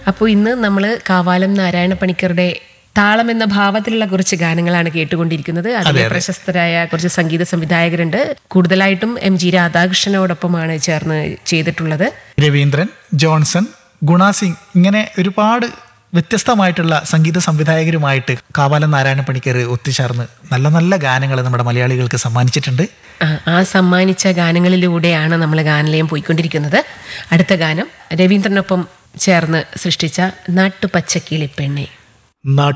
അപ്പോൾ ഇന്ന് നമ്മൾ കാവാലം നാരായണ പണിക്കരുടെ താളം എന്ന ഭാവത്തിലുള്ള കുറച്ച് ഗാനങ്ങളാണ് കേട്ടുകൊണ്ടിരിക്കുന്നത് അതിലെ പ്രശസ്തരായ കുറച്ച് സംഗീത സംവിധായകരുണ്ട് കൂടുതലായിട്ടും എം ജി രാധാകൃഷ്ണനോടൊപ്പമാണ് ചേർന്ന് ചെയ്തിട്ടുള്ളത് രവീന്ദ്രൻ ജോൺസൺ ഗുണ സിംഗ് ഇങ്ങനെ ഒരുപാട് വ്യത്യസ്തമായിട്ടുള്ള സംഗീത സംവിധായകരുമായിട്ട് കാവാലം നാരായണ പണിക്കർ ഒത്തുചേർന്ന് നല്ല നല്ല ഗാനങ്ങൾ നമ്മുടെ മലയാളികൾക്ക് സമ്മാനിച്ചിട്ടുണ്ട് ആ, ആ സമ്മാനിച്ച ഗാനങ്ങളിലൂടെയാണ് നമ്മൾ ഗാനലയം പോയിക്കൊണ്ടിരിക്കുന്നത് അടുത്ത ഗാനം രവീന്ദ്രനൊപ്പം ചേർന്ന് സൃഷ്ടിച്ച നാട്ടുപച്ചക്കിളി പെണ്ണെ